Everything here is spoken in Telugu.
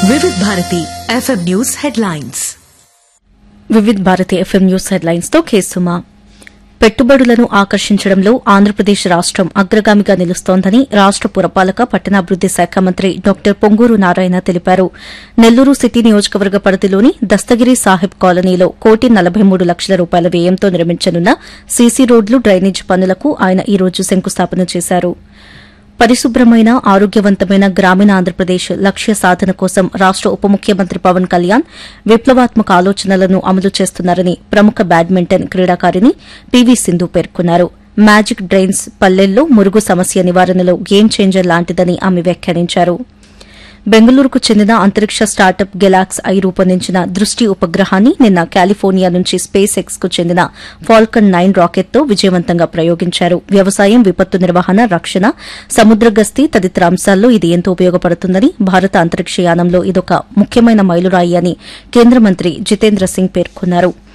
వివిధ Bharati FM news headlines Vividh Bharati FM news headlines తో కేసుమా పెట్టుబడులను ఆకర్షించడంలో ఆంధ్రప్రదేశ్ రాష్టం అగ్రగామిగా నిలుస్తోందని రాష్ట పురపాలక పట్టణాభివృద్ది శాఖ మంత్రి డాక్టర్ పొంగూరు నారాయణ తెలిపారు నెల్లూరు సిటీ నియోజకవర్గ పరిధిలోని దస్తగిరి సాహిబ్ కాలనీలో కోటి నలభై మూడు లక్షల రూపాయల వ్యయంతో నిర్మించనున్న సీసీ రోడ్లు డ్రైనేజ్ పనులకు ఆయన ఈ రోజు శంకుస్థాపన చేశారు పరిశుభ్రమైన ఆరోగ్యవంతమైన గ్రామీణ ఆంధ్రప్రదేశ్ లక్ష్య సాధన కోసం రాష్ట ఉప ముఖ్యమంత్రి పవన్ కళ్యాణ్ విప్లవాత్మక ఆలోచనలను అమలు చేస్తున్నారని ప్రముఖ బ్యాడ్మింటన్ క్రీడాకారిణి పీవీ సింధు పేర్కొన్నారు మ్యాజిక్ డ్రైన్స్ పల్లెల్లో మురుగు సమస్య నివారణలో గేమ్ చేంజర్ లాంటిదని ఆమె వ్యాఖ్యానించారు బెంగళూరుకు చెందిన అంతరిక్ష స్టార్టప్ గెలాక్స్ ఐ రూపొందించిన దృష్టి ఉపగ్రహాన్ని నిన్న కాలిఫోర్నియా నుంచి స్పేస్ ఎక్స్ కు చెందిన ఫాల్కన్ నైన్ రాకెట్తో విజయవంతంగా ప్రయోగించారు వ్యవసాయం విపత్తు నిర్వహణ రక్షణ సముద్ర గస్తీ తదితర అంశాల్లో ఇది ఎంతో ఉపయోగపడుతుందని భారత అంతరిక్ష యానంలో ఇదొక ముఖ్యమైన మైలురాయి అని కేంద్ర మంత్రి జితేంద్ర సింగ్ పేర్కొన్నారు